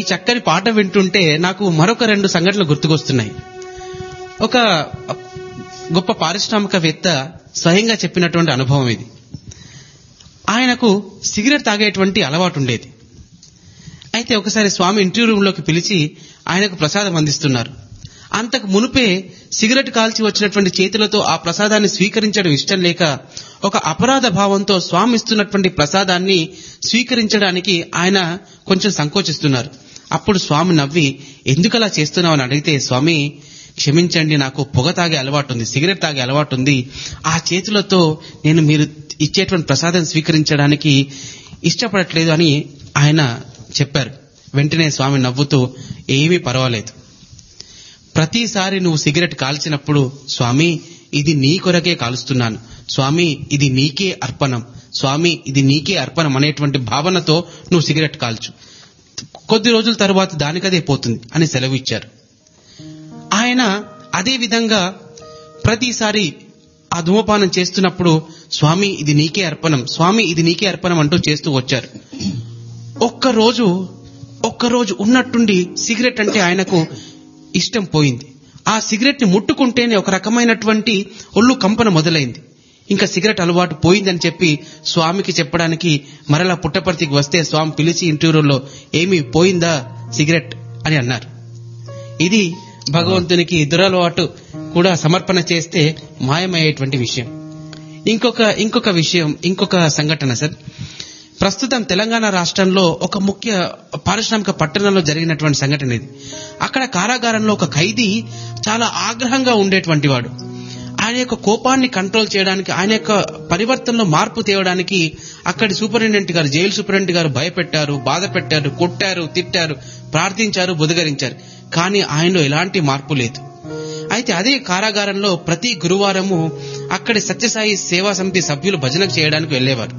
చక్కని పాట వింటుంటే నాకు మరొక రెండు సంఘటనలు గుర్తుకొస్తున్నాయి ఒక గొప్ప పారిశ్రామికవేత్త స్వయంగా చెప్పినటువంటి అనుభవం ఇది ఆయనకు సిగరెట్ తాగేటువంటి అలవాటు ఉండేది అయితే ఒకసారి స్వామి ఇంటర్వ్యూ రూమ్లోకి పిలిచి ఆయనకు ప్రసాదం అందిస్తున్నారు అంతకు మునుపే సిగరెట్ కాల్చి వచ్చినటువంటి చేతులతో ఆ ప్రసాదాన్ని స్వీకరించడం ఇష్టం లేక ఒక అపరాధ భావంతో స్వామి ఇస్తున్నటువంటి ప్రసాదాన్ని స్వీకరించడానికి ఆయన కొంచెం సంకోచిస్తున్నారు అప్పుడు స్వామి నవ్వి ఎందుకలా చేస్తున్నావని అడిగితే స్వామి క్షమించండి నాకు పొగ తాగే అలవాటు ఉంది సిగరెట్ తాగే అలవాటు ఉంది ఆ చేతులతో నేను మీరు ఇచ్చేటువంటి ప్రసాదం స్వీకరించడానికి ఇష్టపడట్లేదు అని ఆయన చెప్పారు వెంటనే స్వామి నవ్వుతూ ఏమీ పర్వాలేదు ప్రతిసారి నువ్వు సిగరెట్ కాల్చినప్పుడు స్వామి ఇది నీ కొరకే కాలుస్తున్నాను స్వామి ఇది నీకే అర్పణం స్వామి ఇది నీకే అర్పణం అనేటువంటి భావనతో నువ్వు సిగరెట్ కాల్చు కొద్ది రోజుల తరువాత దానికదే పోతుంది అని సెలవు ఇచ్చారు ఆయన అదే విధంగా ప్రతిసారి ఆ ధూమపానం చేస్తున్నప్పుడు స్వామి ఇది నీకే అర్పణం స్వామి ఇది నీకే అర్పణం అంటూ చేస్తూ వచ్చారు ఒక్కరోజు ఒక్కరోజు ఉన్నట్టుండి సిగరెట్ అంటే ఆయనకు ఇష్టం పోయింది ఆ సిగరెట్ ని ముట్టుకుంటేనే ఒక రకమైనటువంటి ఒళ్ళు కంపన మొదలైంది ఇంకా సిగరెట్ అలవాటు పోయిందని చెప్పి స్వామికి చెప్పడానికి మరలా పుట్టపర్తికి వస్తే స్వామి పిలిచి ఇంటర్వ్యూలో ఏమి పోయిందా సిగరెట్ అని అన్నారు ఇది భగవంతునికి దురలవాటు కూడా సమర్పణ చేస్తే మాయమయ్యేటువంటి విషయం ఇంకొక ఇంకొక విషయం ఇంకొక సంఘటన సార్ ప్రస్తుతం తెలంగాణ రాష్ట్రంలో ఒక ముఖ్య పారిశ్రామిక పట్టణంలో జరిగినటువంటి సంఘటన ఇది అక్కడ కారాగారంలో ఒక ఖైదీ చాలా ఆగ్రహంగా ఉండేటువంటి వాడు ఆయన యొక్క కోపాన్ని కంట్రోల్ చేయడానికి ఆయన యొక్క పరివర్తనలో మార్పు తేవడానికి అక్కడి సూపరింటెండెంట్ గారు జైలు సూపరింటెండెంట్ గారు భయపెట్టారు బాధ పెట్టారు కొట్టారు తిట్టారు ప్రార్థించారు బుధగరించారు కానీ ఆయనలో ఎలాంటి మార్పు లేదు అయితే అదే కారాగారంలో ప్రతి గురువారము అక్కడి సత్యసాయి సేవా సమితి సభ్యులు భజన చేయడానికి వెళ్లేవారు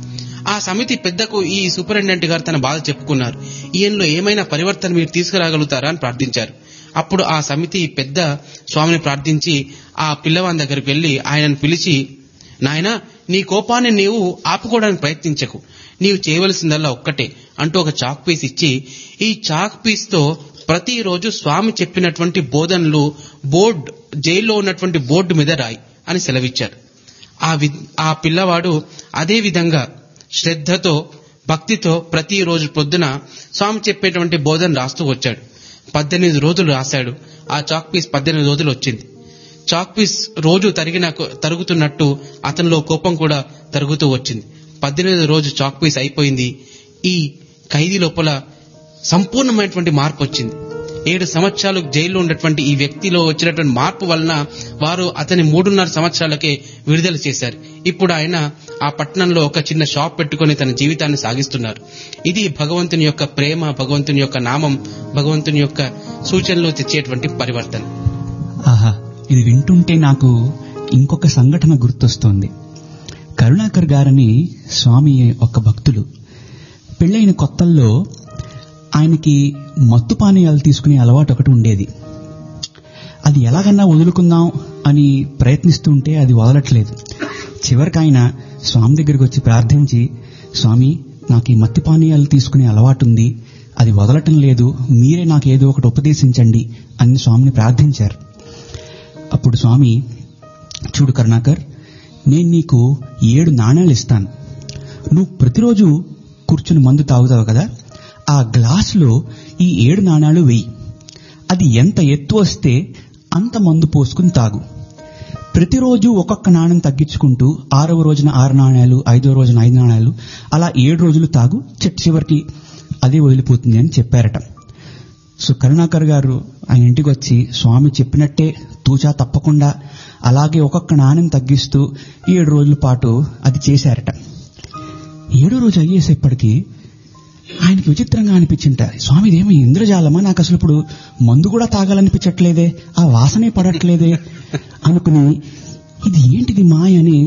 ఆ సమితి పెద్దకు ఈ సూపరింటెండెంట్ గారు తన బాధ చెప్పుకున్నారు ఈయనలో ఏమైనా పరివర్తన మీరు తీసుకురాగలుగుతారా అని ప్రార్థించారు అప్పుడు ఆ సమితి పెద్ద స్వామిని ప్రార్థించి ఆ పిల్లవాని దగ్గరికి వెళ్లి ఆయనను పిలిచి నాయన నీ కోపాన్ని నీవు ఆపుకోవడానికి ప్రయత్నించకు నీవు చేయవలసిందల్లా ఒక్కటే అంటూ ఒక చాక్ పీస్ ఇచ్చి ఈ చాక్ పీస్ తో ప్రతిరోజు స్వామి చెప్పినటువంటి బోధనలు బోర్డ్ జైల్లో ఉన్నటువంటి బోర్డు మీద రాయి అని సెలవిచ్చారు ఆ వి- ఆ పిల్లవాడు అదే విధంగా శ్రద్ధతో భక్తితో ప్రతిరోజు పొద్దున స్వామి చెప్పేటువంటి బోధన రాస్తూ వచ్చాడు పద్దెనిమిది రోజులు రాశాడు ఆ చాక్ పీస్ పద్దెనిమిది రోజులు వచ్చింది చాక్ పీస్ రోజు తరిగిన తరుగుతున్నట్టు అతనిలో కోపం కూడా తరుగుతూ వచ్చింది పద్దెనిమిది రోజు చాక్ పీస్ అయిపోయింది ఈ ఖైదీ లోపల సంపూర్ణమైనటువంటి మార్పు వచ్చింది ఏడు సంవత్సరాలు జైల్లో ఉన్నటువంటి ఈ వ్యక్తిలో వచ్చినటువంటి మార్పు వలన వారు అతని మూడున్నర సంవత్సరాలకే విడుదల చేశారు ఇప్పుడు ఆయన ఆ పట్టణంలో ఒక చిన్న షాప్ పెట్టుకుని తన జీవితాన్ని సాగిస్తున్నారు ఇది భగవంతుని యొక్క ప్రేమ భగవంతుని యొక్క నామం భగవంతుని యొక్క సూచనలు తెచ్చేటువంటి పరివర్తన ఆహా ఇది వింటుంటే నాకు ఇంకొక సంఘటన గుర్తొస్తోంది కరుణాకర్ గారని స్వామి ఒక భక్తులు పెళ్ళైన కొత్తల్లో ఆయనకి మత్తు పానీయాలు తీసుకునే అలవాటు ఒకటి ఉండేది అది ఎలాగన్నా వదులుకుందాం అని ప్రయత్నిస్తుంటే అది వదలట్లేదు చివరికి ఆయన స్వామి దగ్గరికి వచ్చి ప్రార్థించి స్వామి నాకు ఈ మత్తి పానీయాలు తీసుకునే అలవాటు ఉంది అది వదలటం లేదు మీరే నాకు ఏదో ఒకటి ఉపదేశించండి అని స్వామిని ప్రార్థించారు అప్పుడు స్వామి చూడు కరుణాకర్ నేను నీకు ఏడు నాణేలు ఇస్తాను నువ్వు ప్రతిరోజు కూర్చుని మందు తాగుతావు కదా ఆ గ్లాసులో ఈ ఏడు నాణాలు వెయ్యి అది ఎంత ఎత్తు వస్తే అంత మందు పోసుకుని తాగు ప్రతిరోజు ఒక్కొక్క నాణ్యం తగ్గించుకుంటూ ఆరవ రోజున ఆరు నాణ్యాలు ఐదవ రోజున ఐదు నాణ్యాలు అలా ఏడు రోజులు తాగు చిట్ట చివరికి అదే వదిలిపోతుంది అని చెప్పారట సో కరుణాకర్ గారు ఆయన ఇంటికి వచ్చి స్వామి చెప్పినట్టే తూచా తప్పకుండా అలాగే ఒక్కొక్క నాణ్యం తగ్గిస్తూ ఏడు రోజుల పాటు అది చేశారట ఏడో రోజు అయ్యేసేపటికి ఆయనకి విచిత్రంగా అనిపించింట స్వామి ఇదేమో ఇంద్రజాలమా నాకు అసలు ఇప్పుడు మందు కూడా తాగాలనిపించట్లేదే ఆ వాసనే పడట్లేదే అనుకుని ఇది ఏంటిది మాయ అని